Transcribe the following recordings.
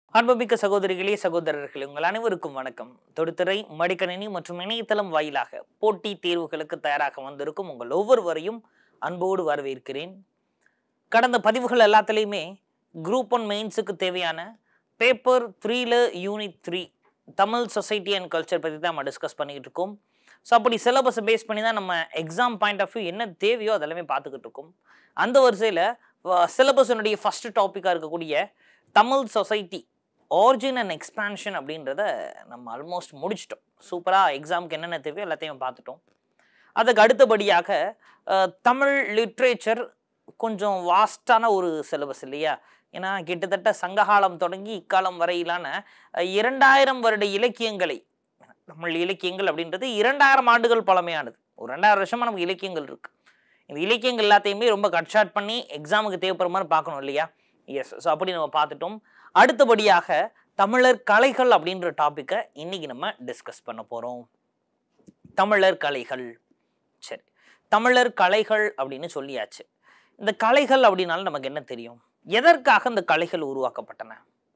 அன்புமிக்க சகோதரிகளே சகோதரர்களே உங்கள் அனைவருக்கும் வணக்கம் தொடுத்துறை மடிக்கணினி மற்றும் இணையதளம் வாயிலாக போட்டி தேர்வுகளுக்கு தயாராக வந்திருக்கும் உங்கள் ஒவ்வொருவரையும் அன்போடு வரவேற்கிறேன் கடந்த பதிவுகள் எல்லாத்துலேயுமே குரூப் ஒன் மெயின்ஸுக்கு தேவையான பேப்பர் த்ரீல unit three Tamil society and culture பற்றி தான் நம்ம டிஸ்கஸ் பண்ணிக்கிட்டு இருக்கோம் ஸோ அப்படி சிலபஸை பேஸ் பண்ணி தான் நம்ம எக்ஸாம் பாயிண்ட் ஆஃப் வியூ என்ன தேவையோ அதெல்லாமே பார்த்துக்கிட்டு இருக்கோம் அந்த வரிசையில் சிலபஸினுடைய ஃபர்ஸ்ட் டாப்பிக்காக இருக்கக்கூடிய Tamil society origin and expansion அப்படின்றத நம்ம ஆல்மோஸ்ட் முடிச்சிட்டோம் சூப்பராக எக்ஸாமுக்கு என்னென்ன தேவையோ எல்லாத்தையும் பார்த்துட்டோம் அதுக்கு அடுத்தபடியாக அஹ், தமிழ் லிட்ரேச்சர் கொஞ்சம் வாஸ்டான ஒரு சிலபஸ் இல்லையா ஏன்னா கிட்டத்தட்ட சங்ககாலம் தொடங்கி இக்காலம் வரையிலான அஹ், இரண்டாயிரம் வருட இலக்கியங்களை தமிழ் இலக்கியங்கள் அப்படின்றது இரண்டாயிரம் ஆண்டுகள் பழமையானது ஒரு ரெண்டாயிரம் வருஷமா நமக்கு இலக்கியங்கள் இருக்கு இந்த இலக்கியங்கள் எல்லாத்தையுமே ரொம்ப கட் ஷார்ட் பண்ணி எக்ஸாமுக்கு தேவைப்படுற மாதிரி பார்க்கணும் இல்லையா எஸ் ஸோ அப்படி நம்ம பார்த்துட்டோம் அடுத்தபடியாக தமிழர் கலைகள் அப்படின்ற டாப்பிக்கை இன்னைக்கு நம்ம டிஸ்கஸ் பண்ண போகிறோம் தமிழர் கலைகள் சரி தமிழர் கலைகள் அப்படின்னு சொல்லியாச்சு இந்த கலைகள் அப்படின்னாலும் நமக்கு என்ன தெரியும் எதற்காக இந்த கலைகள் உருவாக்கப்பட்டன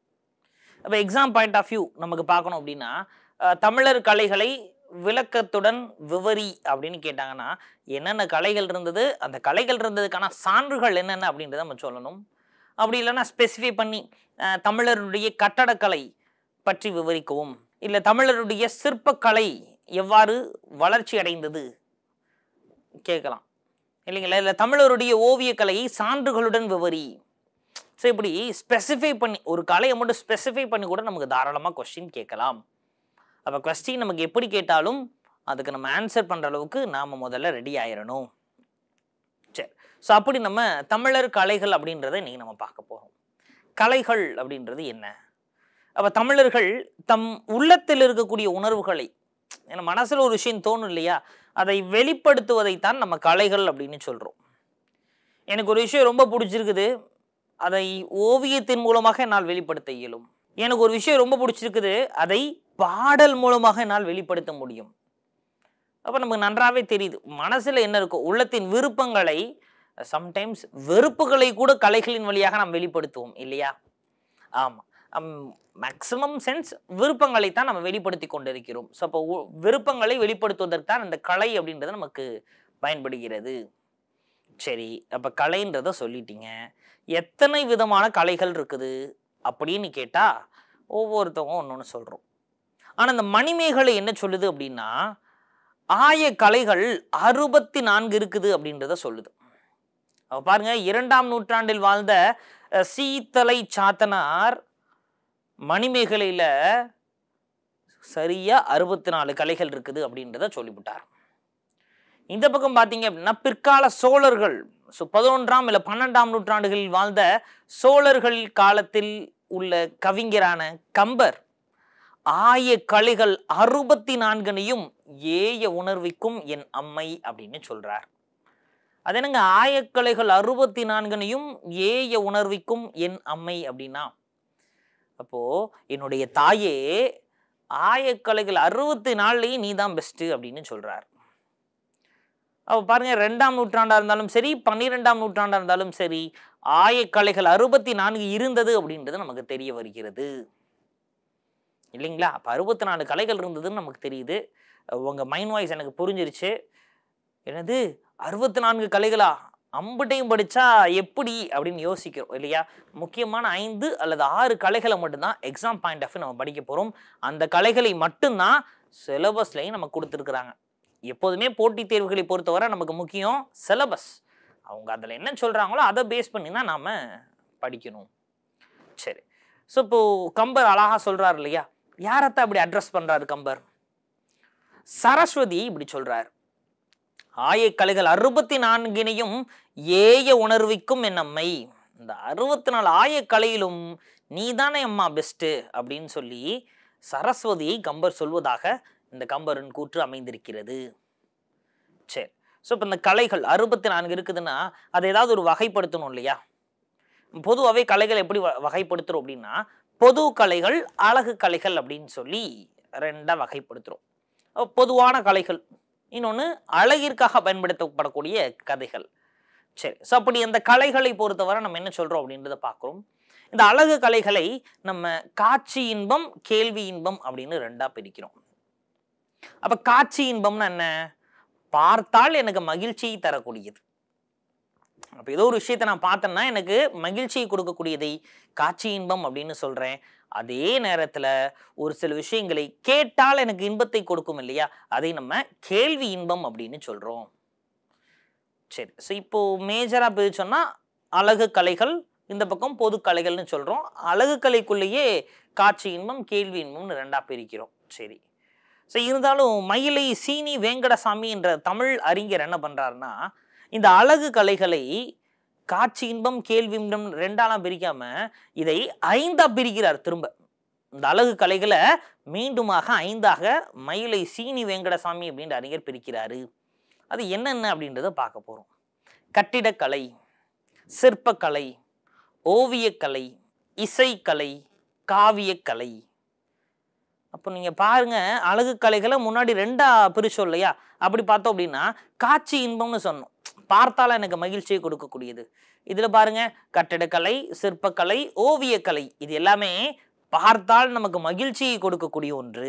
அப்போ எக்ஸாம் பாயிண்ட் ஆஃப் வியூ நமக்கு பார்க்கணும் அப்படின்னா அஹ், தமிழர் கலைகளை விளக்கத்துடன் விவரி அப்படின்னு கேட்டாங்கன்னா என்னென்ன கலைகள் இருந்தது அந்த கலைகள் இருந்ததுக்கான சான்றுகள் என்னென்ன அப்படின்றத நம்ம சொல்லணும் அப்படி இல்லைன்னா ஸ்பெசிஃபை பண்ணி அஹ், தமிழருடைய கட்டடக்கலை பற்றி விவரிக்கவும் இல்லை தமிழருடைய சிற்பக்கலை எவ்வாறு வளர்ச்சி அடைந்தது கேட்கலாம் இல்லைங்களா இல்லை தமிழருடைய ஓவியக்கலையை சான்றுகளுடன் விவரி ஸோ இப்படி ஸ்பெசிஃபை பண்ணி ஒரு கலையை மட்டும் ஸ்பெசிஃபை பண்ணி கூட நமக்கு தாராளமாக கொஸ்டின் கேட்கலாம் அப்போ கொஸ்டின் நமக்கு எப்படி கேட்டாலும் அதுக்கு நம்ம ஆன்சர் பண்ணுற அளவுக்கு நாம் முதல்ல ரெடி ஆயிடணும் சரி ஸோ அப்படி நம்ம தமிழர் கலைகள் அப்படின்றத இன்னைக்கு நம்ம பார்க்க போகிறோம் கலைகள் அப்படின்றது என்ன அப்போ தமிழர்கள் தம் உள்ளத்தில் இருக்கக்கூடிய உணர்வுகளை ஏன்னா மனசில் ஒரு விஷயம் தோணும் இல்லையா அதை வெளிப்படுத்துவதைத்தான் நம்ம கலைகள் அப்படின்னு சொல்கிறோம் எனக்கு ஒரு விஷயம் ரொம்ப பிடிச்சிருக்குது அதை ஓவியத்தின் மூலமாக என்னால் வெளிப்படுத்த இயலும் எனக்கு ஒரு விஷயம் ரொம்ப பிடிச்சிருக்குது அதை பாடல் மூலமாக என்னால் வெளிப்படுத்த முடியும் அப்போ நமக்கு நன்றாவே தெரியுது மனசில் என்ன இருக்கும் உள்ளத்தின் விருப்பங்களை சம்டைம்ஸ் வெறுப்புகளை கூட கலைகளின் வழியாக நாம் வெளிப்படுத்துவோம் இல்லையா ஆமாம் மேக்சிமம் சென்ஸ் விருப்பங்களை தான் நம்ம வெளிப்படுத்தி கொண்டிருக்கிறோம் ஸோ அப்போ உ- விருப்பங்களை வெளிப்படுத்துவதற்கு தான் இந்த கலை அப்படின்றது நமக்கு பயன்படுகிறது சரி அப்போ கலைன்றத சொல்லிட்டீங்க எத்தனை விதமான கலைகள் இருக்குது அப்படின்னு கேட்டால் ஒவ்வொருத்தவங்க ஒன்று ஒன்று சொல்கிறோம் ஆனால் இந்த மணிமேகலை என்ன சொல்லுது அப்படின்னா ஆய கலைகள் அறுபத்தி நான்கு இருக்குது அப்படின்றத சொல்லுது அப்ப பாருங்க இரண்டாம் நூற்றாண்டில் வாழ்ந்த அஹ், சீத்தலை சாத்தனார் மணிமேகலையில் சரியா அறுபத்தி நாலு கலைகள் இருக்குது அப்படின்றத சொல்லிவிட்டார் இந்த பக்கம் பார்த்தீங்க அப்படின்னா பிற்கால சோழர்கள் ஸோ பதினொன்றாம் இல்லை பன்னெண்டாம் நூற்றாண்டுகளில் வாழ்ந்த சோழர்கள் காலத்தில் உள்ள கவிஞரான கம்பர் ஆய கலைகள் அறுபத்தி நான்கனையும் ஏய உணர்விக்கும் என் அம்மை அப்படின்னு சொல்றார் அது என்னங்க ஆயக்கலைகள் அறுபத்தி நான்கனையும் ஏய உணர்விக்கும் என் அம்மை அப்படின்னா அப்போ என்னுடைய தாயே ஆயக்கலைகள் அறுபத்தி நாலுலையும் நீ தான் பெஸ்ட்டு அப்படின்னு சொல்றார் அப்போ பாருங்க ரெண்டாம் நூற்றாண்டா இருந்தாலும் சரி பன்னிரெண்டாம் நூற்றாண்டா இருந்தாலும் சரி ஆயக்கலைகள் அறுபத்தி நான்கு இருந்தது அப்படின்றது நமக்கு தெரிய வருகிறது இல்லைங்களா அப்போ அறுபத்தி நாலு கலைகள் இருந்ததுன்னு நமக்கு தெரியுது உங்கள் மைண்ட் வாய்ஸ் எனக்கு புரிஞ்சிருச்சு என்னது அறுபத்தி நான்கு கலைகளா அம்புட்டையும் படித்தா எப்படி அப்படின்னு யோசிக்கிறோம் இல்லையா முக்கியமான ஐந்து அல்லது ஆறு கலைகளை மட்டும்தான் எக்ஸாம் பாயிண்ட் ஆஃப் நம்ம படிக்க போகிறோம் அந்த கலைகளை மட்டும்தான் சிலபஸ்லையும் நமக்கு கொடுத்துருக்குறாங்க எப்போதுமே போட்டித் தேர்வுகளை பொறுத்தவரை நமக்கு முக்கியம் சிலபஸ் அவங்க அதில் என்ன சொல்கிறாங்களோ அதை பேஸ் பண்ணி தான் நாம் படிக்கணும் சரி ஸோ இப்போ கம்பர் அழகா சொல்றாரு இல்லையா யாரத்தை அப்படி அட்ரஸ் பண்றாரு கம்பர் சரஸ்வதி இப்படி சொல்றார் ஆயக்கலைகள் அறுபத்தி நான்கினையும் ஏய உணர்விக்கும் என் அம்மை இந்த அறுபத்தி நாலு ஆயக்கலையிலும் நீதானே அம்மா பெஸ்ட்டு அப்படின்னு சொல்லி சரஸ்வதியை கம்பர் சொல்வதாக இந்த கம்பரின் கூற்று அமைந்திருக்கிறது சரி ஸோ இப்போ இந்த கலைகள் அறுபத்தி நான்கு இருக்குதுன்னா அதை ஏதாவது ஒரு வகைப்படுத்தணும் இல்லையா பொதுவாகவே கலைகள் எப்படி வ- வகைப்படுத்துறோம் அப்படின்னா பொது கலைகள் அழகு கலைகள் அப்படின்னு சொல்லி ரெண்டாக வகைப்படுத்துகிறோம் பொதுவான கலைகள் இன்னொன்று அழகிற்காக பயன்படுத்தப்படக்கூடிய கதைகள் சரி ஸோ அப்படி அந்த கலைகளை பொறுத்தவரை நம்ம என்ன சொல்கிறோம் அப்படின்றத பார்க்குறோம் இந்த அழகு கலைகளை நம்ம காட்சி இன்பம் கேள்வி இன்பம் அப்படின்னு ரெண்டா பிரிக்கிறோம் அப்ப காட்சி இன்பம்னா என்ன பார்த்தால் எனக்கு மகிழ்ச்சியை தரக்கூடியது அப்ப ஏதோ ஒரு விஷயத்தை நான் பார்த்தேன்னா எனக்கு மகிழ்ச்சியை கொடுக்கக்கூடியதை காட்சி இன்பம் அப்படின்னு சொல்றேன் அதே நேரத்துல ஒரு சில விஷயங்களை கேட்டால் எனக்கு இன்பத்தை கொடுக்கும் இல்லையா அதை நம்ம கேள்வி இன்பம் அப்படின்னு சொல்றோம் சரி ஸோ இப்போ மேஜரா பிரிச்சோம்னா அழகு கலைகள் இந்த பக்கம் பொது கலைகள்னு சொல்றோம் அழகு கலைக்குள்ளேயே காட்சி இன்பம் கேள்வி இன்பம்னு ரெண்டா பிரிக்கிறோம் சரி ஸோ இருந்தாலும் மயிலை சீனி வேங்கடசாமி என்ற தமிழ் அறிஞர் என்ன பண்றாருன்னா இந்த அழகு கலைகளை காட்சி இன்பம் கேள்வி இன்பம் ரெண்டாலாம் பிரிக்காம இதை ஐந்தா பிரிக்கிறார் திரும்ப இந்த அழகு கலைகளை மீண்டுமாக ஐந்தாக மயிலை சீனி வேங்கடசாமி அப்படின்ற அறிஞர் பிரிக்கிறாரு அது என்னென்ன அப்படின்றத பார்க்க போறோம் கட்டிடக்கலை சிற்பக்கலை ஓவியக்கலை இசைக்கலை காவியக்கலை அப்போ நீங்க பாருங்க அழகு கலைகளை முன்னாடி ரெண்டா பிரிச்சோம் இல்லையா அப்படி பார்த்தோம் அப்படின்னா காட்சி இன்பம்னு சொன்னோம் பார்த்தால எனக்கு மகிழ்ச்சியை கொடுக்கக்கூடியது இதுல பாருங்க கட்டிடக்கலை சிற்பக்கலை ஓவியக்கலை இது எல்லாமே பார்த்தால் நமக்கு மகிழ்ச்சியை கொடுக்கக்கூடிய ஒன்று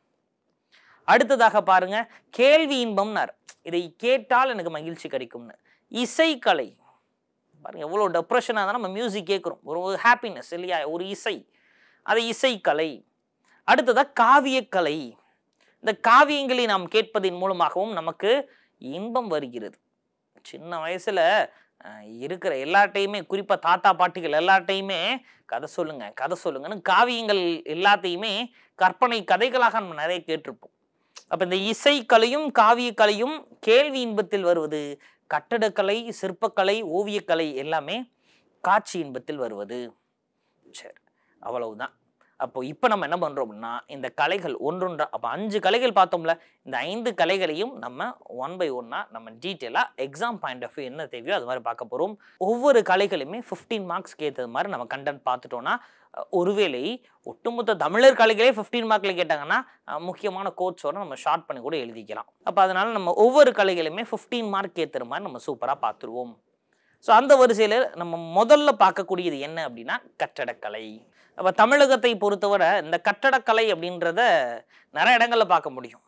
அடுத்ததாக பாருங்க கேள்வி இன்பம்னார் இதை கேட்டால் எனக்கு மகிழ்ச்சி கிடைக்கும்னு இசைக்கலை பாருங்க எவ்வளோ டெப்ரெஷனாக இருந்தால் நம்ம மியூசிக் கேட்குறோம் ஒரு ஹாப்பினஸ் இல்லையா ஒரு இசை அது இசைக்கலை அடுத்ததாக காவியக்கலை இந்த காவியங்களை நாம் கேட்பதின் மூலமாகவும் நமக்கு இன்பம் வருகிறது சின்ன வயசுல அஹ், இருக்கிற எல்லாட்டையுமே குறிப்பா தாத்தா பாட்டிகள் எல்லாட்டையுமே கதை சொல்லுங்க கதை சொல்லுங்கன்னு காவியங்கள் எல்லாத்தையுமே கற்பனை கதைகளாக நம்ம நிறைய கேட்டிருப்போம் அப்ப இந்த இசைக்கலையும் காவியக்கலையும் கேள்வி இன்பத்தில் வருவது கட்டடக்கலை சிற்பக்கலை ஓவியக்கலை எல்லாமே காட்சி இன்பத்தில் வருவது சரி அவ்வளவுதான் அப்போ இப்போ நம்ம என்ன பண்றோம் அப்படின்னா இந்த கலைகள் ஒன்றொன்றா அப்போ அஞ்சு கலைகள் பார்த்தோம்ல இந்த ஐந்து கலைகளையும் நம்ம ஒன் பை ஒன்னா நம்ம டீட்டெயிலாக எக்ஸாம் பாயிண்ட் ஆஃப் வியூ என்ன தேவையோ அது மாதிரி பார்க்க போறோம் ஒவ்வொரு கலைகளுமே ஃபிஃப்டீன் மார்க்ஸ்க்கு ஏற்றது மாதிரி நம்ம கண்டென்ட் பார்த்துட்டோம்னா அஹ், ஒருவேளை ஒட்டுமொத்த தமிழர் கலைகளே ஃபிஃப்டீன் மார்க்கில் கேட்டாங்கன்னா அஹ், முக்கியமான கோட்ஸோட நம்ம ஷார்ட் பண்ணி கூட எழுதிக்கலாம் அப்போ அதனால நம்ம ஒவ்வொரு கலைகளுமே ஃபிஃப்டீன் மார்க் ஏற்றுற மாதிரி நம்ம சூப்பராக பார்த்துருவோம் ஸோ அந்த வரிசையில் நம்ம முதல்ல பார்க்கக்கூடியது என்ன அப்படின்னா கட்டடக்கலை அப்போ தமிழகத்தை பொறுத்தவரை இந்த கட்டடக்கலை அப்படின்றத நிறைய இடங்களில் பார்க்க முடியும்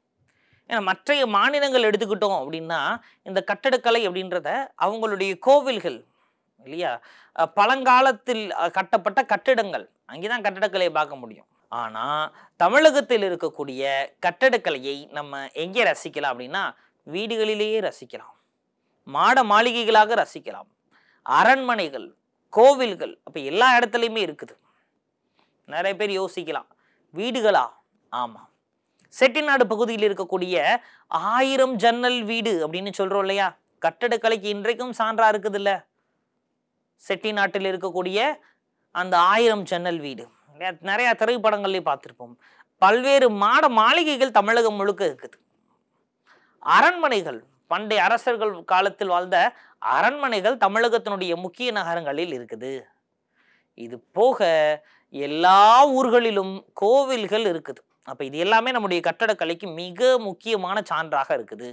ஏன்னா மற்றைய மாநிலங்கள் எடுத்துக்கிட்டோம் அப்படின்னா இந்த கட்டடக்கலை அப்படின்றத அவங்களுடைய கோவில்கள் இல்லையா அஹ் பழங்காலத்தில் அஹ், கட்டப்பட்ட கட்டிடங்கள் அங்கேதான் கட்டடக்கலையை பார்க்க முடியும் ஆனா தமிழகத்தில் இருக்கக்கூடிய கட்டடக்கலையை நம்ம எங்கே ரசிக்கலாம் அப்படின்னா வீடுகளிலேயே ரசிக்கலாம் மாட மாளிகைகளாக ரசிக்கலாம் அரண்மனைகள் கோவில்கள் அப்ப எல்லா இடத்துலையுமே இருக்குது நிறைய பேர் யோசிக்கலாம் வீடுகளா ஆமா செட்டிநாடு பகுதியில் இருக்கக்கூடிய ஆயிரம் ஜன்னல் வீடு அப்படின்னு சொல்றோம் இல்லையா கட்டடக்கலைக்கு இன்றைக்கும் சான்றா இருக்குது இல்ல செட்டிநாட்டில் இருக்கக்கூடிய அந்த ஆயிரம் ஜன்னல் வீடு இல்லையா? நிறைய திரைப்படங்கள்லயும் பார்த்திருப்போம் பல்வேறு மாட மாளிகைகள் தமிழகம் முழுக்க இருக்குது அரண்மனைகள் பண்டைய அரசர்கள் காலத்தில் வாழ்ந்த அரண்மனைகள் தமிழகத்தினுடைய முக்கிய நகரங்களில் இருக்குது இது போக எல்லா ஊர்களிலும் கோவில்கள் இருக்குது அப்ப இது எல்லாமே நம்முடைய கட்டடக்கலைக்கு மிக முக்கியமான சான்றாக இருக்குது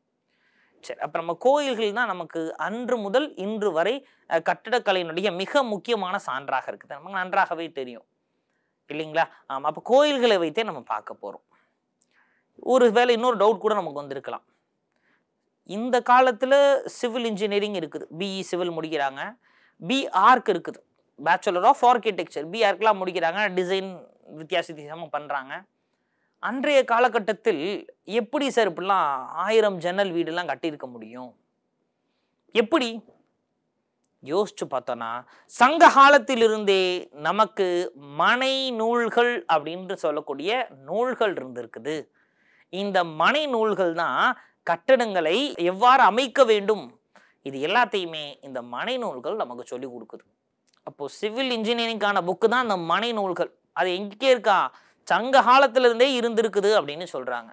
சரி அப்ப நம்ம கோயில்கள் தான் நமக்கு அன்று முதல் இன்று வரை அஹ், கட்டடக்கலையினுடைய மிக முக்கியமான சான்றாக இருக்குது நமக்கு நன்றாகவே தெரியும் இல்லைங்களா ஆமா அப்ப கோயில்களை வைத்தே நம்ம பார்க்க போறோம் ஒரு வேளை இன்னொரு டவுட் கூட நமக்கு வந்திருக்கலாம் இந்த காலத்துல சிவில் இன்ஜினியரிங் இருக்குது பிஇ சிவில் முடிக்கிறாங்க பி ஆர்க் இருக்குது பேச்சுலர் ஆஃப் ஆர்கிடெக்சர் பி ஆர்க்லாம் முடிக்கிறாங்க டிசைன் வித்தியாச வித்தியாசமாக பண்ணுறாங்க அன்றைய காலகட்டத்தில் எப்படி சார் இப்படிலாம் ஆயிரம் ஜன்னல் வீடுலாம் கட்டியிருக்க முடியும் எப்படி யோசிச்சு பார்த்தோன்னா சங்க காலத்திலிருந்தே நமக்கு மனை நூல்கள் அப்படின்னு சொல்லக்கூடிய நூல்கள் இருந்திருக்குது இந்த மனை நூல்கள் தான் கட்டடங்களை எவ்வாறு அமைக்க வேண்டும் இது எல்லாத்தையுமே இந்த மனை நூல்கள் நமக்கு சொல்லி கொடுக்குது அப்போ சிவில் இன்ஜினியரிங்கான புக்கு தான் அந்த மனை நூல்கள் அது எங்கே இருக்கா சங்க காலத்திலிருந்தே இருந்திருக்குது அப்படின்னு சொல்றாங்க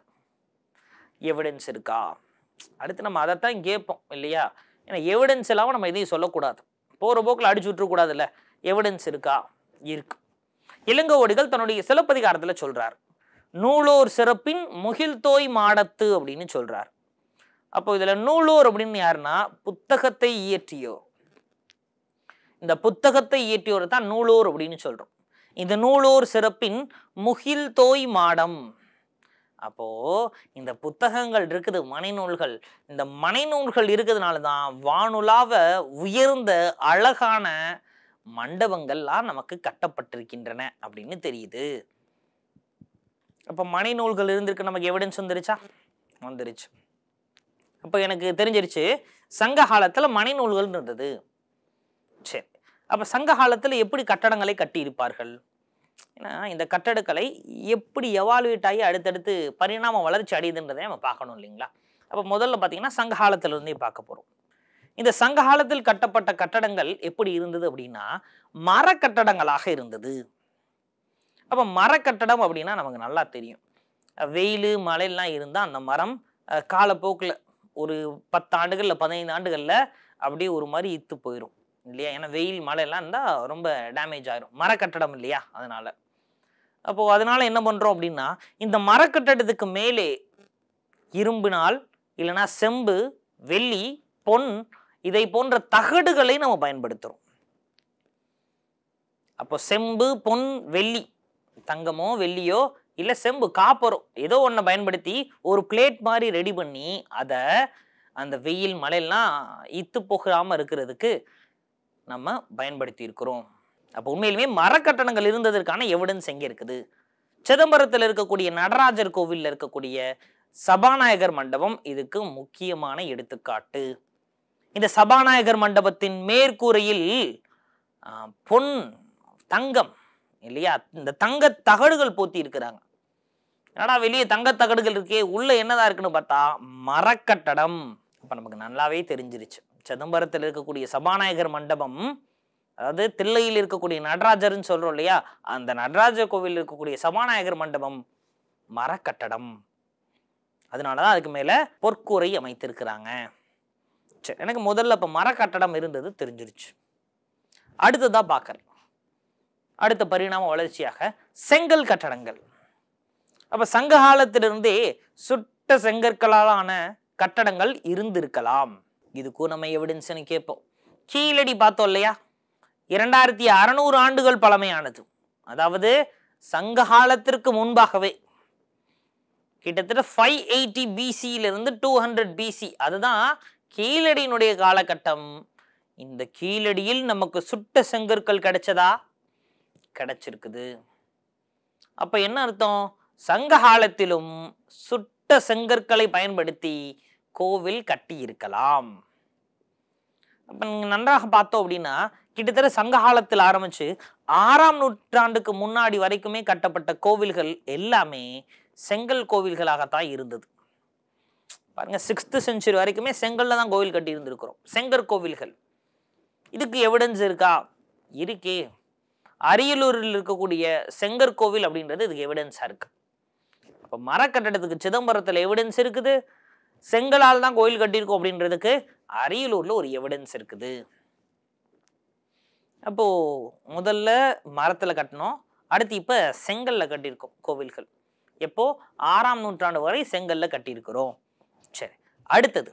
எவிடன்ஸ் இருக்கா அடுத்து நம்ம அதைத்தான் கேட்போம் இல்லையா ஏன்னா எவிடன்ஸ் இல்லாமல் நம்ம எதையும் சொல்லக்கூடாது போகிற போக்கில் அடிச்சு விட்டுறக்கூடாதுல்ல எவிடன்ஸ் இருக்கா இருக்கு இளங்கோவடிகள் தன்னுடைய சிலப்பதிகாரத்தில் சொல்றார் நூலோர் சிறப்பின் முகில்தோய் மாடத்து அப்படின்னு சொல்றார் அப்போ இதுல நூலோர் அப்படின்னு யாருன்னா புத்தகத்தை இயற்றியோர் இந்த புத்தகத்தை இயற்றியவர் தான் நூலோர் அப்படின்னு சொல்றோம் இந்த நூலோர் சிறப்பின் முகில் தோய் மாடம் அப்போ இந்த புத்தகங்கள் இருக்குது மணிநூல்கள் இந்த மணிநூல்கள் இருக்கிறதுனால தான் வானுலாவ உயர்ந்த அழகான மண்டபங்கள்லாம் நமக்கு கட்டப்பட்டிருக்கின்றன அப்படின்னு தெரியுது அப்போ மணிநூல்கள் இருந்திருக்கு நமக்கு எவிடன்ஸ் வந்துருச்சா வந்துருச்சு அப்போ எனக்கு தெரிஞ்சிருச்சு சங்க காலத்துல மணிநூல்கள் இருந்தது சரி அப்ப சங்க காலத்துல எப்படி கட்டடங்களை கட்டியிருப்பார்கள் ஏன்னா இந்த கட்டடக்கலை எப்படி எவாலுவேட் ஆகி அடுத்தடுத்து பரிணாம வளர்ச்சி அடையுதுன்றதை நம்ம பார்க்கணும் இல்லைங்களா அப்போ முதல்ல பார்த்தீங்கன்னா சங்க காலத்துல இருந்தே பார்க்க போறோம் இந்த சங்க காலத்தில் கட்டப்பட்ட கட்டடங்கள் எப்படி இருந்தது அப்படின்னா மர கட்டடங்களாக இருந்தது அப்போ மரக்கட்டடம் அப்படின்னா நமக்கு நல்லா தெரியும் வெயில் மழையெல்லாம் இருந்தால் அந்த மரம் அஹ், காலப்போக்கில் ஒரு பத்து ஆண்டுகள்ல பதினைந்து ஆண்டுகளில் அப்படியே ஒரு மாதிரி இத்து போயிடும் இல்லையா ஏன்னா வெயில் மழையெல்லாம் இருந்தால் ரொம்ப டேமேஜ் ஆயிரும் மரக்கட்டடம் இல்லையா அதனால அப்போது அதனால என்ன பண்ணுறோம் அப்படின்னா இந்த மரக்கட்டடத்துக்கு மேலே இரும்பினால் இல்லைன்னா செம்பு வெள்ளி பொன் இதை போன்ற தகடுகளை நம்ம பயன்படுத்துகிறோம் அப்போ செம்பு பொன் வெள்ளி தங்கமோ வெள்ளியோ இல்லை செம்பு காப்பரோ ஏதோ ஒன்றை பயன்படுத்தி ஒரு பிளேட் மாதிரி ரெடி பண்ணி அதை அந்த வெயில் மழையெல்லாம் இத்து போகாமல் இருக்கிறதுக்கு நம்ம பயன்படுத்தி இருக்கிறோம் அப்போ உண்மையிலுமே மரக்கட்டணங்கள் இருந்ததற்கான எவிடன்ஸ் எங்கே இருக்குது சிதம்பரத்தில் இருக்கக்கூடிய நடராஜர் கோவிலில் இருக்கக்கூடிய சபாநாயகர் மண்டபம் இதுக்கு முக்கியமான எடுத்துக்காட்டு இந்த சபாநாயகர் மண்டபத்தின் மேற்கூரையில் ஆ, பொன் தங்கம் இல்லையா இந்த தங்க தகடுகள் போத்தி இருக்கிறாங்க என்னடா வெளியே தங்க தகடுகள் இருக்கே உள்ள என்னதான் இருக்குன்னு பார்த்தா மரக்கட்டடம் அப்ப நமக்கு நல்லாவே தெரிஞ்சிருச்சு சிதம்பரத்தில் இருக்கக்கூடிய சபாநாயகர் மண்டபம் அதாவது தில்லையில் இருக்கக்கூடிய நடராஜர்னு சொல்றோம் இல்லையா அந்த நடராஜர் கோவில் இருக்கக்கூடிய சபாநாயகர் மண்டபம் மரக்கட்டடம் அதனாலதான் அதுக்கு மேல பொற்கூரை அமைத்திருக்கிறாங்க சரி எனக்கு முதல்ல இப்ப மரக்கட்டடம் இருந்தது தெரிஞ்சிருச்சு அடுத்ததா பார்க்கறேன் அடுத்த பரிணாம வளர்ச்சியாக செங்கல் கட்டடங்கள் அப்ப சங்க காலத்திலிருந்தே சுட்ட செங்கற்களாலான கட்டடங்கள் இருந்திருக்கலாம் இதுக்கும் நம்ம எவிடன்ஸ்னு கேட்போம் கீழடி பார்த்தோம் இல்லையா இரண்டாயிரத்தி அறநூறு ஆண்டுகள் பழமையானது அதாவது சங்க காலத்திற்கு முன்பாகவே கிட்டத்தட்ட ஃபைவ் எயிட்டி பிசியிலிருந்து டூ ஹண்ட்ரட் பிசி அதுதான் கீழடியினுடைய காலகட்டம் இந்த கீழடியில் நமக்கு சுட்ட செங்கற்கள் கிடைச்சதா கிடைச்சிருக்குது அப்ப என்ன அர்த்தம் சங்க காலத்திலும் சுட்ட செங்கற்களை பயன்படுத்தி கோவில் கட்டி இருக்கலாம் அப்ப நீங்க நன்றாக பார்த்தோம் அப்படின்னா கிட்டத்தட்ட சங்க காலத்தில் ஆரம்பிச்சு ஆறாம் நூற்றாண்டுக்கு முன்னாடி வரைக்குமே கட்டப்பட்ட கோவில்கள் எல்லாமே செங்கல் கோவில்களாகத்தான் இருந்தது பாருங்க சிக்ஸ்த் செஞ்சுரி வரைக்குமே செங்கல்ல தான் கோவில் கட்டி இருந்திருக்கிறோம் செங்கற் கோவில்கள் இதுக்கு எவிடன்ஸ் இருக்கா இருக்கே அரியலூரில் இருக்கக்கூடிய செங்கற் கோவில் அப்படின்றது இதுக்கு எவிடன்ஸா இருக்கு அப்போ மரக்கட்டடத்துக்கு சிதம்பரத்தில் எவிடன்ஸ் இருக்குது செங்கலால் தான் கோயில் கட்டியிருக்கோம் அப்படின்றதுக்கு அரியலூர்ல ஒரு எவிடன்ஸ் இருக்குது அப்போ முதல்ல மரத்துல கட்டினோம் அடுத்து இப்ப செங்கல்ல கட்டியிருக்கோம் கோவில்கள் எப்போ ஆறாம் நூற்றாண்டு வரை செங்கல்ல கட்டியிருக்கிறோம் சரி அடுத்தது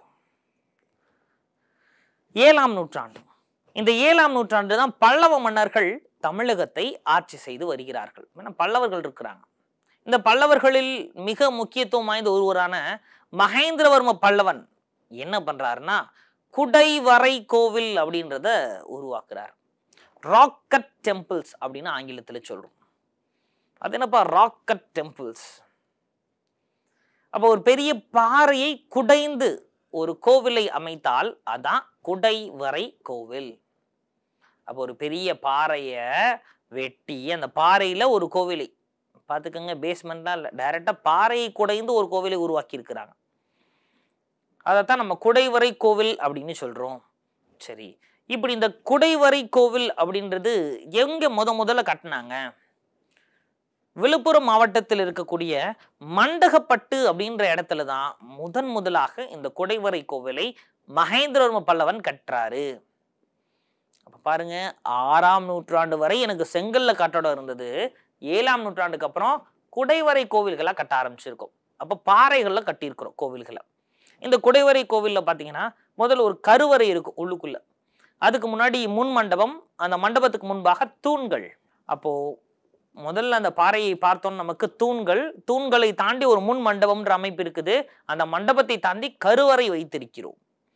ஏழாம் நூற்றாண்டு இந்த ஏழாம் நூற்றாண்டு தான் பல்லவ மன்னர்கள் தமிழகத்தை ஆட்சி செய்து வருகிறார்கள் ஏன்னா பல்லவர்கள் இருக்கிறாங்க இந்த பல்லவர்களில் மிக முக்கியத்துவம் வாய்ந்த ஒருவரான மகேந்திரவர்ம பல்லவன் என்ன பண்றாருன்னா குடைவரை கோவில் அப்படின்றத உருவாக்குறார் ராக்கட் டெம்பிள்ஸ் அப்படின்னு ஆங்கிலத்துல சொல்றோம் அது என்னப்பா ராக்கட் டெம்பிள்ஸ் அப்போ ஒரு பெரிய பாறையை குடைந்து ஒரு கோவிலை அமைத்தால் அதான் குடைவரை கோவில் அப்போ ஒரு பெரிய பாறைய வெட்டி அந்த பாறையில ஒரு கோவிலை பார்த்துக்கோங்க பேஸ்மெண்ட்லாம் இல்லை டைரெக்டாக பாறையை குடைந்து ஒரு கோவிலை உருவாக்கி இருக்கிறாங்க அதைத்தான் நம்ம குடைவரை கோவில் அப்படின்னு சொல்றோம் சரி இப்படி இந்த குடைவரை கோவில் அப்படின்றது எங்க முத முதல்ல கட்டினாங்க விழுப்புரம் மாவட்டத்தில் இருக்கக்கூடிய மண்டகப்பட்டு அப்படின்ற இடத்துல தான் முதன் முதலாக இந்த குடைவரை கோவிலை மகேந்திரவர்ம பல்லவன் கட்டுறாரு அப்ப பாருங்க ஆறாம் நூற்றாண்டு வரை எனக்கு செங்கல்ல கட்டடம் இருந்தது ஏழாம் நூற்றாண்டுக்கு அப்புறம் குடைவரை கோவில்களா கட்ட ஆரம்பிச்சிருக்கோம் அப்ப பாறைகள்ல கட்டியிருக்கிறோம் கோவில்களை இந்த குடைவரை கோவில்ல பாத்தீங்கன்னா முதல்ல ஒரு கருவறை இருக்கும் உள்ளுக்குள்ள அதுக்கு முன்னாடி முன் மண்டபம் அந்த மண்டபத்துக்கு முன்பாக தூண்கள் அப்போ முதல்ல அந்த பாறையை பார்த்தோம் நமக்கு தூண்கள் தூண்களை தாண்டி ஒரு முன் மண்டபம்ன்ற அமைப்பு இருக்குது அந்த மண்டபத்தை தாண்டி கருவறை வைத்திருக்கிறோம்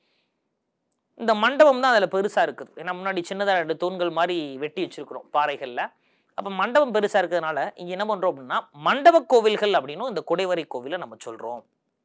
இந்த மண்டபம் தான் அதில் பெருசா இருக்குது ஏன்னா முன்னாடி சின்னதாக ரெண்டு தூண்கள் மாதிரி வெட்டி வச்சிருக்கிறோம் பாறைகள்ல அப்போ மண்டபம் பெருசா இருக்கிறதுனால இங்க என்ன பண்றோம் அப்படின்னா மண்டப கோவில்கள் அப்படின்னும் இந்த குடைவரை கோவிலை நம்ம சொல்றோம்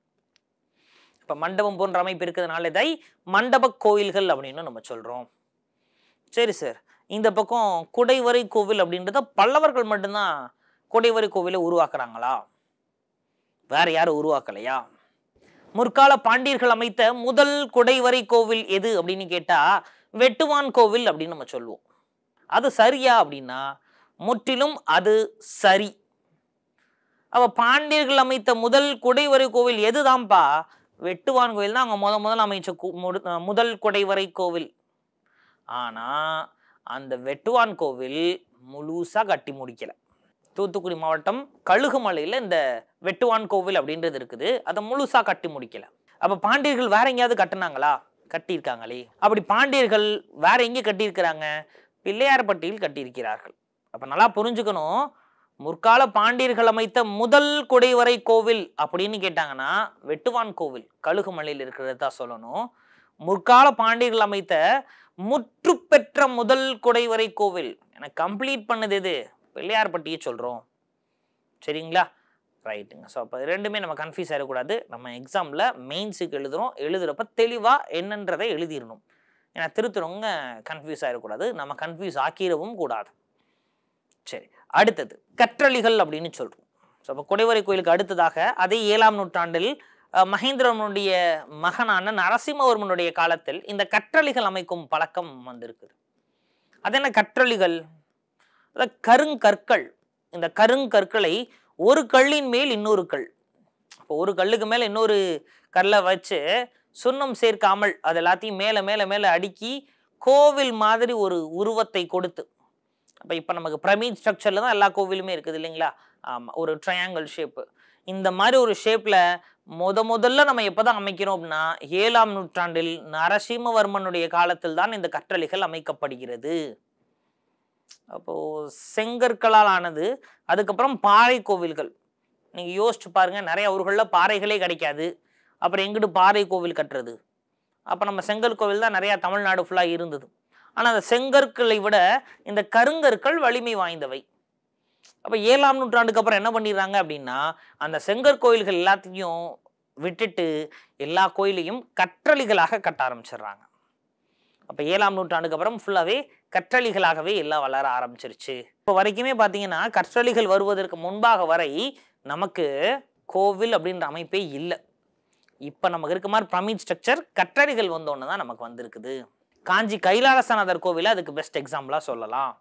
இப்ப மண்டபம் போன்ற அமைப்பு இருக்கிறதுனால இதை மண்டப கோயில்கள் அப்படின்னு நம்ம சொல்றோம் சரி சார் இந்த பக்கம் குடைவரை கோவில் அப்படின்றத பல்லவர்கள் மட்டும்தான் குடைவரை கோவிலை உருவாக்குறாங்களா வேற யாரும் உருவாக்கலையா முற்கால பாண்டியர்கள் அமைத்த முதல் குடைவரை கோவில் எது அப்படின்னு கேட்டா வெட்டுவான் கோவில் அப்படின்னு நம்ம சொல்லுவோம் அது சரியா அப்படின்னா முற்றிலும் அது சரி அவ பாண்டியர்கள் அமைத்த முதல் குடைவரை கோவில் எதுதான்ப்பா வெட்டுவான் கோவில் தான் அவங்க முத முதல்ல அமைச்ச கு- முடு- அஹ் முதல் குடைவரை கோவில் ஆனா அந்த வெட்டுவான் கோவில் முழுசா கட்டி முடிக்கல தூத்துக்குடி மாவட்டம் கழுகுமலையில இந்த வெட்டுவான் கோவில் அப்படின்றது இருக்குது அதை முழுசா கட்டி முடிக்கல அப்ப பாண்டியர்கள் வேற எங்கேயாவது கட்டுனாங்களா கட்டியிருக்காங்களே அப்படி பாண்டியர்கள் வேற எங்க கட்டியிருக்கிறாங்க பிள்ளையார்பட்டியில் கட்டியிருக்கிறார்கள் அப்ப நல்லா புரிஞ்சுக்கணும் முற்கால பாண்டியர்கள் அமைத்த முதல் குடைவரை கோவில் அப்படின்னு கேட்டாங்கன்னா வெட்டுவான் கோவில் கழுகுமலையில் இருக்கிறது தான் சொல்லணும் முற்கால பாண்டியர்கள் அமைத்த முற்று பெற்ற முதல் குடைவரை கோவில் எனக்கு கம்ப்ளீட் பண்ணது எது பிள்ளையார்பட்டியை சொல்றோம் சரிங்களா ரைட்டுங்க ஸோ அப்போ ரெண்டுமே நம்ம கன்ஃபியூஸ் ஆகிடக்கூடாது நம்ம எக்ஸாமில் மெயின்ஸுக்கு எழுதுறோம் எழுதுறப்ப தெளிவாக என்னன்றதை எழுதிடணும் ஏன்னா திருத்துறவங்க கன்ஃபியூஸ் ஆகிடக்கூடாது நம்ம கன்ஃபியூஸ் ஆக்கிடவும் கூடாது சரி அடுத்தது கற்றளிகள் அப்படின்னு சொல்றோம் ஸோ அப்போ குடைவரை கோயிலுக்கு அடுத்ததாக அதே ஏழாம் நூற்றாண்டில் அஹ், மகேந்திரவனுடைய மகனான நரசிம்மவர்மனுடைய காலத்தில் இந்த கற்றளிகள் அமைக்கும் பழக்கம் வந்திருக்குது அது என்ன கற்றளிகள் அதாவது கருங்கற்கள் இந்த கருங்கற்களை ஒரு கல்லின் மேல் இன்னொரு கல் இப்போ ஒரு கல்லுக்கு மேல இன்னொரு கல்லை வச்சு சுண்ணம் சேர்க்காமல் அது எல்லாத்தையும் மேலே மேலே மேலே அடுக்கி கோவில் மாதிரி ஒரு உருவத்தை கொடுத்து அப்போ இப்போ நமக்கு பிரமிட் ஸ்ட்ரக்சரில் தான் எல்லா கோவிலுமே இருக்குது இல்லைங்களா ஆமாம் ஒரு ட்ரையாங்கிள் ஷேப்பு இந்த மாதிரி ஒரு ஷேப்பில் முத முதல்ல நம்ம எப்போ தான் அமைக்கிறோம் அப்படின்னா ஏழாம் நூற்றாண்டில் நரசிம்மவர்மனுடைய காலத்தில் தான் இந்த கற்றளிகள் அமைக்கப்படுகிறது அப்போ செங்கற்களால் ஆனது அதுக்கப்புறம் பாறை கோவில்கள் நீங்கள் யோசிச்சு பாருங்க நிறைய ஊர்களில் பாறைகளே கிடைக்காது அப்புறம் எங்கிட்டு பாறை கோவில் கட்டுறது அப்போ நம்ம செங்கல் கோவில் தான் நிறையா தமிழ்நாடு ஃபுல்லாக இருந்தது ஆனால் அந்த செங்கற்களை விட இந்த கருங்கற்கள் வலிமை வாய்ந்தவை அப்போ ஏழாம் நூற்றாண்டுக்கு அப்புறம் என்ன பண்ணிடுறாங்க அப்படின்னா அந்த செங்கற் கோயில்கள் எல்லாத்தையும் விட்டுட்டு எல்லா கோயிலையும் கற்றளிகளாக கட்ட ஆரம்பிச்சிடுறாங்க அப்போ ஏழாம் நூற்றாண்டுக்கு அப்புறம் ஃபுல்லாகவே கற்றளிகளாகவே எல்லாம் வளர ஆரம்பிச்சிருச்சு இப்போ வரைக்குமே பார்த்தீங்கன்னா கற்றளிகள் வருவதற்கு முன்பாக வரை நமக்கு கோவில் அப்படின்ற அமைப்பே இல்லை இப்போ நமக்கு இருக்க மாதிரி பிரமிட் ஸ்ட்ரக்சர் கற்றளிகள் வந்தோன்னு தான் நமக்கு வந்திருக்குது காஞ்சி கைலாசநாதர் கோவிலை அதுக்கு பெஸ்ட் எக்ஸாம்பிளாக சொல்லலாம்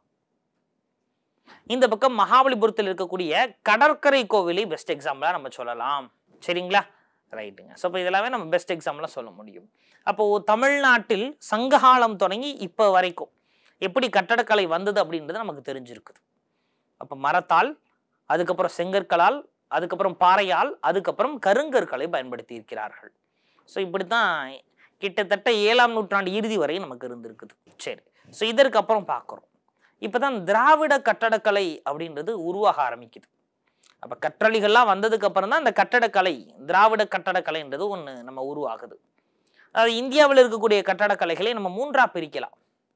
இந்த பக்கம் மகாபலிபுரத்தில் இருக்கக்கூடிய கடற்கரை கோவிலை பெஸ்ட் எக்ஸாம்பிளாக நம்ம சொல்லலாம் சரிங்களா ரைட்டுங்க ஸோ இப்போ இதெல்லாமே நம்ம பெஸ்ட் எக்ஸாம்பிளாக சொல்ல முடியும் அப்போ தமிழ்நாட்டில் சங்ககாலம் தொடங்கி இப்போ வரைக்கும் எப்படி கட்டடக்கலை வந்தது அப்படின்றது நமக்கு தெரிஞ்சிருக்குது அப்போ மரத்தால் அதுக்கப்புறம் செங்கற்களால் அதுக்கப்புறம் பாறையால் அதுக்கப்புறம் கருங்கற்களை பயன்படுத்தி இருக்கிறார்கள் ஸோ இப்படி தான் கிட்டத்தட்ட ஏழாம் நூற்றாண்டு இறுதி வரை நமக்கு இருந்திருக்குது சரி ஸோ இதற்கு அப்புறம் பார்க்குறோம் இப்போ தான் திராவிட கட்டடக்கலை அப்படின்றது உருவாக ஆரம்பிக்குது அப்போ கற்றளிகள்லாம் வந்ததுக்கு அப்புறம் தான் இந்த கட்டடக்கலை திராவிட கட்டடக்கலைன்றது ஒன்று நம்ம உருவாகுது அதாவது இந்தியாவில் இருக்கக்கூடிய கட்டடக்கலைகளை நம்ம மூன்றாக பிரிக்கலாம்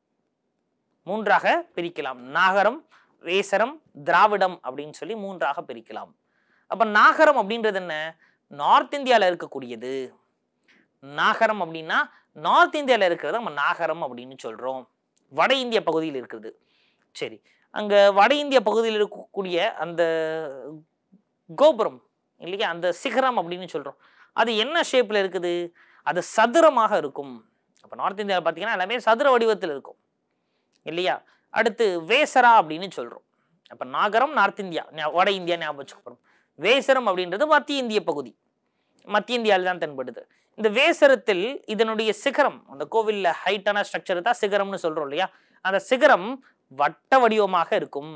மூன்றாக பிரிக்கலாம் நாகரம் வேசரம் திராவிடம் அப்படின்னு சொல்லி மூன்றாக பிரிக்கலாம் அப்போ நாகரம் அப்படின்றது என்ன நார்த் இந்தியாவில் இருக்கக்கூடியது நாகரம் அப்படின்னா நார்த் இந்தியாவில் இருக்கிறத நம்ம நாகரம் அப்படின்னு சொல்கிறோம் வட இந்திய பகுதியில் இருக்குது சரி அங்கே வட இந்திய பகுதியில் இருக்கக்கூடிய அந்த கோபுரம் இல்லையா அந்த சிகரம் அப்படின்னு சொல்கிறோம் அது என்ன ஷேப்பில் இருக்குது அது சதுரமாக இருக்கும் அப்போ நார்த் இந்தியாவில் பார்த்தீங்கன்னா எல்லாமே சதுர வடிவத்தில் இருக்கும் இல்லையா அடுத்து வேசரா அப்படின்னு சொல்கிறோம் அப்போ நாகரம் நார்த் இந்தியா ஞா- வட இந்தியா ஞாபகம் வச்சுக்கணும் வேசரம் அப்படின்றது மத்திய இந்திய பகுதி மத்திய இந்தியாவில் தான் தென்படுது இந்த வேசரத்தில் இதனுடைய சிகரம் அந்த கோவில்ல ஹைட்டான ஸ்ட்ரக்சர் தான் சிகரம்னு சொல்றோம் இல்லையா அந்த சிகரம் வட்ட வடிவமாக இருக்கும்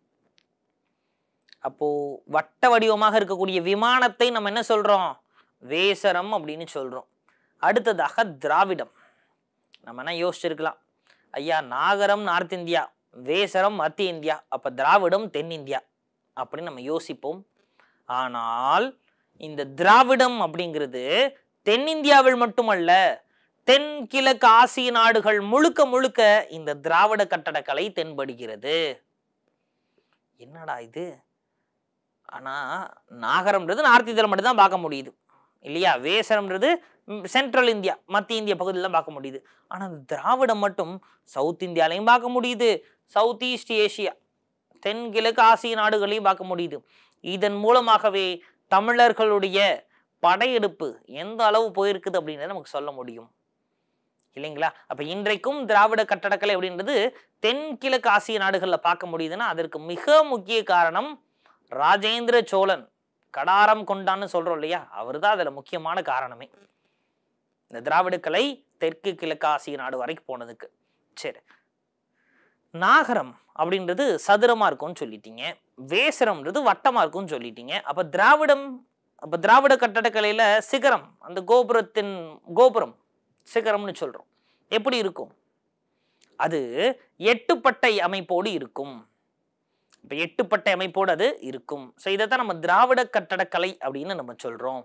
அப்போ வட்ட வடிவமாக இருக்கக்கூடிய விமானத்தை நம்ம என்ன சொல்றோம் வேசரம் அப்படின்னு சொல்றோம் அடுத்ததாக திராவிடம் நம்ம என்ன யோசிச்சிருக்கலாம் ஐயா நாகரம் நார்த் இந்தியா வேசரம் மத்திய இந்தியா அப்ப திராவிடம் தென்னிந்தியா அப்படின்னு நம்ம யோசிப்போம் ஆனால் இந்த திராவிடம் அப்படிங்கிறது தென்னிந்தியாவில் மட்டுமல்ல தென் கிழக்கு ஆசிய நாடுகள் முழுக்க முழுக்க இந்த திராவிட கட்டடக்கலை தென்படுகிறது என்னடா இது ஆனா நாகரம்ன்றது நார்த் இந்தியாவில் மட்டும்தான் பார்க்க முடியுது இல்லையா வேசரம்ன்றது ம், சென்ட்ரல் இந்தியா மத்திய இந்திய பகுதியில் தான் பார்க்க முடியுது ஆனா இந்த திராவிடம் மட்டும் சவுத் இந்தியாலையும் பார்க்க முடியுது சவுத் ஈஸ்ட் ஏசியா தென்கிழக்கு ஆசிய நாடுகளையும் பார்க்க முடியுது இதன் மூலமாகவே தமிழர்களுடைய படையெடுப்பு எந்த அளவு போயிருக்குது அப்படின்றத நமக்கு சொல்ல முடியும் இல்லைங்களா அப்ப இன்றைக்கும் திராவிட கட்டடக்கலை அப்படின்றது தென்கிழக்கு ஆசிய நாடுகளில் பார்க்க முடியுதுன்னா அதற்கு மிக முக்கிய காரணம் ராஜேந்திர சோழன் கடாரம் கொண்டான்னு சொல்றோம் இல்லையா அவர் தான் அதுல முக்கியமான காரணமே இந்த திராவிட கலை தெற்கு கிழக்கு ஆசிய நாடு வரைக்கும் போனதுக்கு சரி நாகரம் அப்படின்றது சதுரமா இருக்கும்னு சொல்லிட்டீங்க வேசரம்ன்றது வட்டமா இருக்கும்னு சொல்லிட்டீங்க அப்ப திராவிடம் அப்ப திராவிட கட்டடக்கலையில சிகரம் அந்த கோபுரத்தின் கோபுரம் சிகரம்னு சொல்றோம் எப்படி இருக்கும் அது எட்டுப்பட்டை அமைப்போடு இருக்கும் இப்ப எட்டுப்பட்டை அமைப்போடு அது இருக்கும் ஸோ இதைத்தான் நம்ம திராவிட கட்டடக்கலை அப்படின்னு நம்ம சொல்றோம்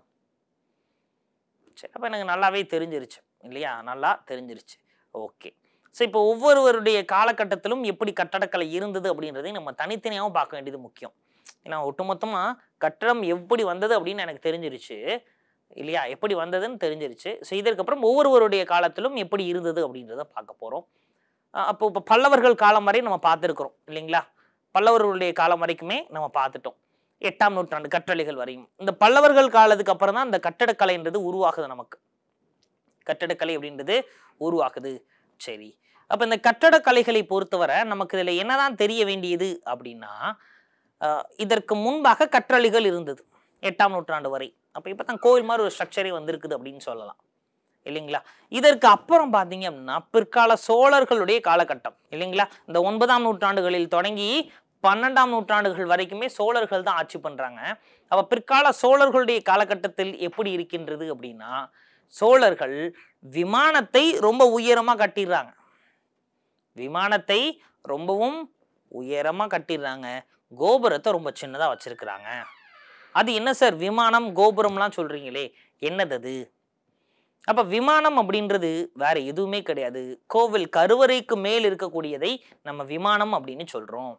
சரி அப்ப எனக்கு நல்லாவே தெரிஞ்சிருச்சு இல்லையா நல்லா தெரிஞ்சிருச்சு ஓகே ஸோ இப்போ ஒவ்வொருவருடைய காலகட்டத்திலும் எப்படி கட்டடக்கலை இருந்தது அப்படின்றதையும் நம்ம தனித்தனியாகவும் பார்க்க வேண்டியது முக்கியம் ஏன்னா ஒட்டுமொத்தமாக கட்டடம் எப்படி வந்தது அப்படின்னு எனக்கு தெரிஞ்சிருச்சு இல்லையா எப்படி வந்ததுன்னு தெரிஞ்சிருச்சு ஸோ இதற்கப்புறம் ஒவ்வொருவருடைய காலத்திலும் எப்படி இருந்தது அப்படின்றத பார்க்க போகிறோம் அப்போ இப்போ பல்லவர்கள் காலம் வரை நம்ம பார்த்துருக்குறோம் இல்லைங்களா பல்லவர்களுடைய காலம் வரைக்குமே நம்ம பார்த்துட்டோம் எட்டாம் நூற்றாண்டு கற்றளிகள் வரையும் இந்த பல்லவர்கள் காலத்துக்கு அப்புறம் தான் இந்த கட்டடக்கலைன்றது உருவாகுது நமக்கு கட்டடக்கலை அப்படின்றது உருவாகுது சரி அப்போ இந்த கட்டடக்கலைகளை பொறுத்தவரை நமக்கு இதில் என்னதான் தெரிய வேண்டியது அப்படின்னா ஆஹ் இதற்கு முன்பாக கற்றளிகள் இருந்தது எட்டாம் நூற்றாண்டு வரை அப்போ இப்போ தான் கோவில் மாதிரி ஒரு ஸ்ட்ரக்சரே வந்திருக்குது அப்படின்னு சொல்லலாம் இல்லைங்களா இதற்கு அப்புறம் பார்த்தீங்க அப்படின்னா பிற்கால சோழர்களுடைய காலகட்டம் இல்லைங்களா இந்த ஒன்பதாம் நூற்றாண்டுகளில் தொடங்கி பன்னெண்டாம் நூற்றாண்டுகள் வரைக்குமே சோழர்கள் தான் ஆட்சி பண்றாங்க அப்ப பிற்கால சோழர்களுடைய காலகட்டத்தில் எப்படி இருக்கின்றது அப்படின்னா சோழர்கள் விமானத்தை ரொம்ப உயரமா கட்டிடுறாங்க விமானத்தை ரொம்பவும் உயரமா கட்டிடுறாங்க கோபுரத்தை ரொம்ப சின்னதா வச்சிருக்கிறாங்க அது என்ன சார் விமானம் கோபுரம்லாம் சொல்றீங்களே என்னது அது அப்ப விமானம் அப்படின்றது வேற எதுவுமே கிடையாது கோவில் கருவறைக்கு மேல் இருக்கக்கூடியதை நம்ம விமானம் அப்படின்னு சொல்றோம்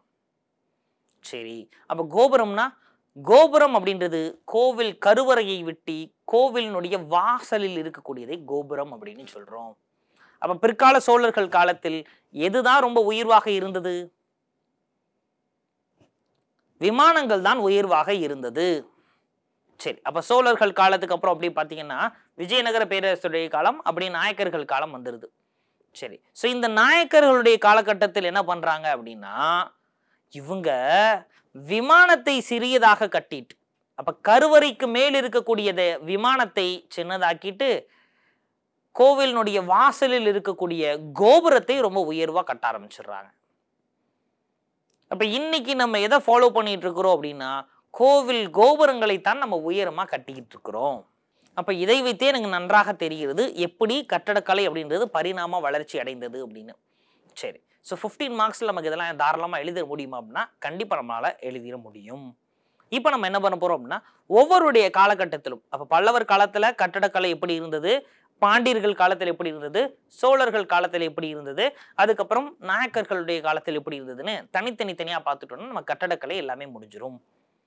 சரி அப்ப கோபுரம்னா கோபுரம் அப்படின்றது கோவில் கருவறையை விட்டி கோவிலினுடைய வாசலில் இருக்கக்கூடியதை கோபுரம் அப்படின்னு சொல்றோம் அப்ப பிற்கால சோழர்கள் காலத்தில் எதுதான் ரொம்ப உயர்வாக இருந்தது விமானங்கள் தான் உயர்வாக இருந்தது சரி அப்ப சோழர்கள் காலத்துக்கு அப்புறம் அப்படி பார்த்தீங்கன்னா விஜயநகர பேரரசுடைய காலம் அப்படி நாயக்கர்கள் காலம் வந்துடுது சரி ஸோ இந்த நாயக்கர்களுடைய காலகட்டத்தில் என்ன பண்றாங்க அப்படின்னா இவங்க விமானத்தை சிறியதாக கட்டிட்டு அப்ப கருவறைக்கு மேல் இருக்கக்கூடியதை விமானத்தை சின்னதாக்கிட்டு கோவிலினுடைய வாசலில் இருக்கக்கூடிய கோபுரத்தை ரொம்ப உயர்வா கட்ட ஆரம்பிச்சிடுறாங்க அப்ப இன்னைக்கு நம்ம எதை ஃபாலோ பண்ணிட்டு இருக்கிறோம் அப்படின்னா கோவில் கோபுரங்களை தான் நம்ம உயரமா கட்டிக்கிட்டு இருக்கிறோம் அப்ப இதை வைத்தே எனக்கு நன்றாக தெரிகிறது எப்படி கட்டடக்கலை அப்படின்றது பரிணாம வளர்ச்சி அடைந்தது அப்படின்னு சரி ஸோ ஃபிஃப்டீன் மார்க்ஸில் நமக்கு இதெல்லாம் தாராளமாக எழுதிட முடியுமா அப்படின்னா கண்டிப்பாக நம்மளால் எழுதிட முடியும் இப்போ நம்ம என்ன பண்ண போகிறோம் அப்படின்னா ஒவ்வொருடைய காலகட்டத்திலும் அப்போ பல்லவர் காலத்தில் கட்டடக்கலை எப்படி இருந்தது பாண்டியர்கள் காலத்தில் எப்படி இருந்தது சோழர்கள் காலத்தில் எப்படி இருந்தது அதுக்கப்புறம் நாயக்கர்களுடைய காலத்தில் எப்படி இருந்ததுன்னு தனித்தனி தனியாக பார்த்துட்டோம்னா நம்ம கட்டடக்கலை எல்லாமே முடிஞ்சிரும்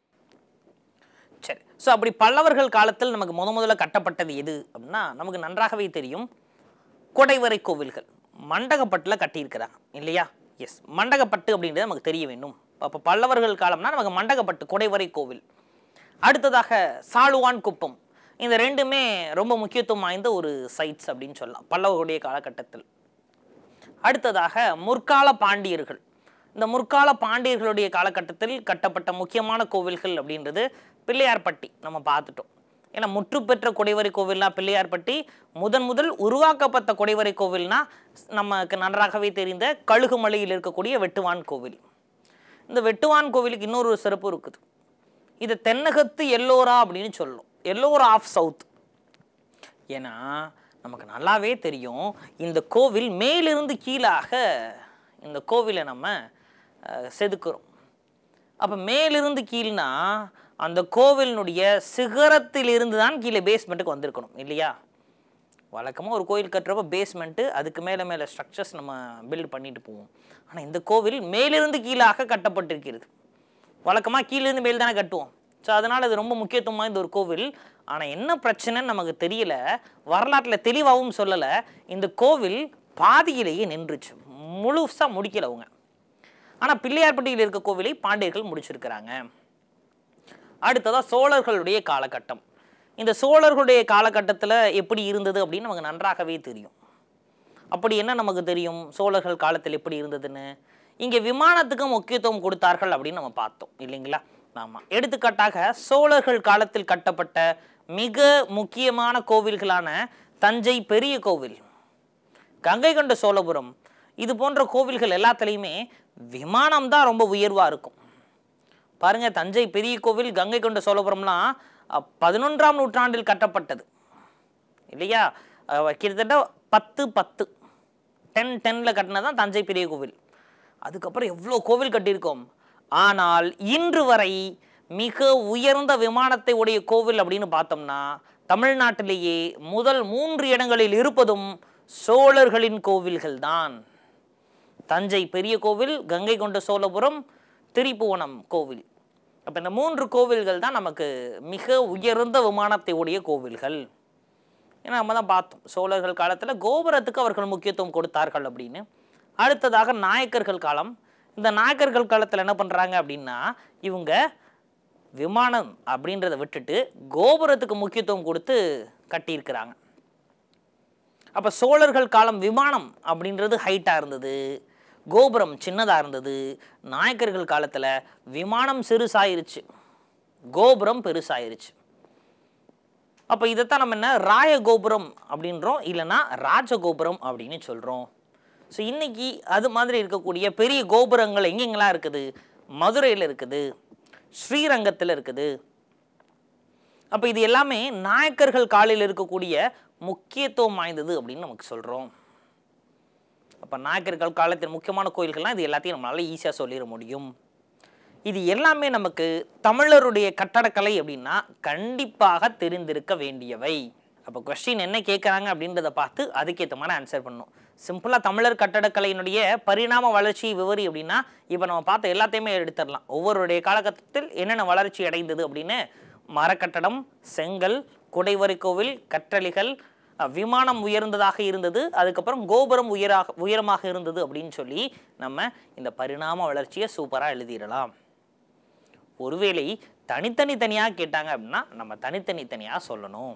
சரி ஸோ அப்படி பல்லவர்கள் காலத்தில் நமக்கு முத முதல்ல கட்டப்பட்டது எது அப்படின்னா நமக்கு நன்றாகவே தெரியும் கொடைவரை கோவில்கள் மண்டகப்பட்டில் கட்டியிருக்கிறாங்க இல்லையா எஸ் மண்டகப்பட்டு அப்படின்றது நமக்கு தெரிய வேண்டும் அப்போ பல்லவர்கள் காலம்னா நமக்கு மண்டகப்பட்டு கொடைவரை கோவில் அடுத்ததாக சாலுவான் குப்பம் இந்த ரெண்டுமே ரொம்ப முக்கியத்துவம் வாய்ந்த ஒரு சைட்ஸ் அப்படின்னு சொல்லலாம் பல்லவர்களுடைய காலகட்டத்தில் அடுத்ததாக முற்கால பாண்டியர்கள் இந்த முற்கால பாண்டியர்களுடைய காலகட்டத்தில் கட்டப்பட்ட முக்கியமான கோவில்கள் அப்படின்றது பிள்ளையார்பட்டி நம்ம பார்த்துட்டோம் ஏன்னா முற்று பெற்ற கொடைவரை கோவில்னா பிள்ளையார்பட்டி முதன் முதல் உருவாக்கப்பட்ட கொடைவரை கோவில்னா நமக்கு நன்றாகவே தெரிந்த கழுகுமலையில் இருக்கக்கூடிய வெட்டுவான் கோவில் இந்த வெட்டுவான் கோவிலுக்கு இன்னொரு சிறப்பு இருக்குது இது தென்னகத்து எல்லோரா அப்படின்னு சொல்லும் எல்லோரா ஆஃப் சவுத் ஏன்னா நமக்கு நல்லாவே தெரியும் இந்த கோவில் மேலிருந்து கீழாக இந்த கோவிலை நம்ம அஹ், செதுக்குறோம் அப்போ மேலிருந்து கீழ்னா அந்த கோவிலினுடைய சிகரத்திலிருந்து தான் கீழே பேஸ்மெண்ட்டுக்கு வந்திருக்கணும் இல்லையா வழக்கமாக ஒரு கோயில் கட்டுறப்ப பேஸ்மெண்ட்டு அதுக்கு மேலே மேலே ஸ்ட்ரக்சர்ஸ் நம்ம பில்ட் பண்ணிட்டு போவோம் ஆனால் இந்த கோவில் மேலிருந்து கீழாக கட்டப்பட்டிருக்கிறது வழக்கமாக கீழிருந்து மேல் தானே கட்டுவோம் ஸோ அதனால் இது ரொம்ப முக்கியத்துவம் வாய்ந்த ஒரு கோவில் ஆனால் என்ன பிரச்சனைன்னு நமக்கு தெரியல வரலாற்றில் தெளிவாகவும் சொல்லலை இந்த கோவில் பாதியிலேயே நின்றுச்சு முழுசாக முடிக்கல அவங்க ஆனால் பிள்ளையார்பட்டியில் இருக்க கோவிலை பாண்டியர்கள் முடிச்சிருக்கிறாங்க அடுத்ததாக சோழர்களுடைய காலகட்டம் இந்த சோழர்களுடைய காலகட்டத்தில் எப்படி இருந்தது அப்படின்னு நமக்கு நன்றாகவே தெரியும் அப்படி என்ன நமக்கு தெரியும் சோழர்கள் காலத்தில் எப்படி இருந்ததுன்னு இங்கே விமானத்துக்கு முக்கியத்துவம் கொடுத்தார்கள் அப்படின்னு நம்ம பார்த்தோம் இல்லைங்களா ஆமாம் எடுத்துக்காட்டாக சோழர்கள் காலத்தில் கட்டப்பட்ட மிக முக்கியமான கோவில்களான தஞ்சை பெரிய கோவில் கங்கை கொண்ட சோழபுரம் இது போன்ற கோவில்கள் எல்லாத்துலேயுமே விமானம் தான் ரொம்ப உயர்வாக இருக்கும் பாருங்க தஞ்சை பெரிய கோவில் கங்கை கொண்ட சோழபுரம்லாம் அஹ், பதினொன்றாம் நூற்றாண்டில் கட்டப்பட்டது இல்லையா அஹ், கிட்டத்தட்ட பத்து பத்து டென் டென்னில் கட்டினதான் தஞ்சை பெரிய கோவில் அதுக்கப்புறம் எவ்வளோ கோவில் கட்டியிருக்கோம் ஆனால் இன்று வரை மிக உயர்ந்த விமானத்தை உடைய கோவில் அப்படின்னு பார்த்தோம்னா தமிழ்நாட்டிலேயே முதல் மூன்று இடங்களில் இருப்பதும் சோழர்களின் கோவில்கள் தான் தஞ்சை பெரிய கோவில் கங்கை கொண்ட சோழபுரம் திரிபுவனம் கோவில் அப்போ இந்த மூன்று கோவில்கள் தான் நமக்கு மிக உயர்ந்த விமானத்தை உடைய கோவில்கள் ஏன்னா நம்ம தான் பார்த்தோம் சோழர்கள் காலத்தில் கோபுரத்துக்கு அவர்கள் முக்கியத்துவம் கொடுத்தார்கள் அப்படின்னு அடுத்ததாக நாயக்கர்கள் காலம் இந்த நாயக்கர்கள் காலத்தில் என்ன பண்ணுறாங்க அப்படின்னா இவங்க விமானம் அப்படின்றத விட்டுட்டு கோபுரத்துக்கு முக்கியத்துவம் கொடுத்து கட்டியிருக்கிறாங்க அப்போ சோழர்கள் காலம் விமானம் அப்படின்றது ஹைட்டாக இருந்தது கோபுரம் சின்னதாக இருந்தது நாயக்கர்கள் காலத்தில் விமானம் சிறுசாயிருச்சு கோபுரம் பெருசாயிருச்சு அப்போ இதைத்தான் நம்ம என்ன ராய கோபுரம் அப்படின்றோம் இல்லைன்னா ராஜகோபுரம் அப்படின்னு சொல்கிறோம் ஸோ இன்னைக்கு அது மாதிரி இருக்கக்கூடிய பெரிய கோபுரங்கள் எங்கெங்கெல்லாம் இருக்குது மதுரையில் இருக்குது ஸ்ரீரங்கத்தில் இருக்குது அப்போ இது எல்லாமே நாயக்கர்கள் காலில் இருக்கக்கூடிய முக்கியத்துவம் வாய்ந்தது அப்படின்னு நமக்கு சொல்கிறோம் அப்போ நாயக்கர்கள் காலத்தில் முக்கியமான கோயில்கள்லாம் இது எல்லாத்தையும் நம்மளால ஈஸியாக சொல்லிட முடியும் இது எல்லாமே நமக்கு தமிழருடைய கட்டடக்கலை அப்படின்னா கண்டிப்பாக தெரிந்திருக்க வேண்டியவை அப்போ கொஸ்டின் என்ன கேட்குறாங்க அப்படின்றத பார்த்து அதுக்கேற்ற மாதிரி ஆன்சர் பண்ணணும் சிம்பிளாக தமிழர் கட்டடக்கலையினுடைய பரிணாம வளர்ச்சி விவரி அப்படின்னா இப்போ நம்ம பார்த்த எல்லாத்தையுமே எடுத்துடலாம் ஒவ்வொருடைய காலகட்டத்தில் என்னென்ன வளர்ச்சி அடைந்தது அப்படின்னு மரக்கட்டடம் செங்கல் குடைவரை கோவில் கற்றளிகள் அஹ், விமானம் உயர்ந்ததாக இருந்தது அதுக்கப்புறம் கோபுரம் உயராக உயரமாக இருந்தது அப்படின்னு சொல்லி நம்ம இந்த பரிணாம வளர்ச்சியை சூப்பராக எழுதிடலாம் ஒருவேளை தனித்தனி தனியாக கேட்டாங்க அப்படின்னா நம்ம தனித்தனி தனியாக சொல்லணும்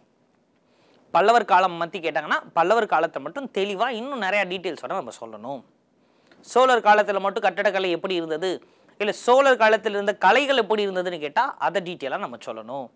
பல்லவர் காலம் பற்றி கேட்டாங்கன்னா பல்லவர் காலத்தை மட்டும் தெளிவாக இன்னும் நிறையா டீட்டெயில்ஸோட நம்ம சொல்லணும் சோழர் காலத்தில் மட்டும் கட்டடக்கலை எப்படி இருந்தது இல்லை சோழர் காலத்தில் இருந்த கலைகள் எப்படி இருந்ததுன்னு கேட்டால் அதை டீட்டெயிலாக நம்ம சொல்லணும்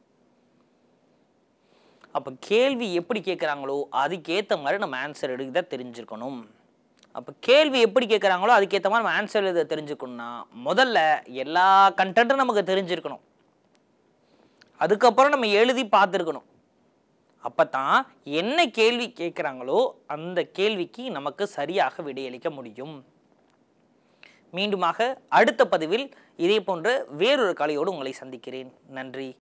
அப்போ கேள்வி எப்படி கேட்குறாங்களோ அதுக்கேற்ற மாதிரி நம்ம ஆன்சர் எழுத தெரிஞ்சிருக்கணும் அப்போ கேள்வி எப்படி கேட்குறாங்களோ அதுக்கேற்ற மாதிரி நம்ம ஆன்சர் எழுத தெரிஞ்சுக்கணும்னா முதல்ல எல்லா கண்டென்ட்டும் நமக்கு தெரிஞ்சிருக்கணும் அதுக்கப்புறம் நம்ம எழுதி பார்த்துருக்கணும் அப்போ தான் என்ன கேள்வி கேட்குறாங்களோ அந்த கேள்விக்கு நமக்கு சரியாக விடையளிக்க முடியும் மீண்டுமாக அடுத்த பதிவில் இதே போன்ற வேறொரு கலையோடு உங்களை சந்திக்கிறேன் நன்றி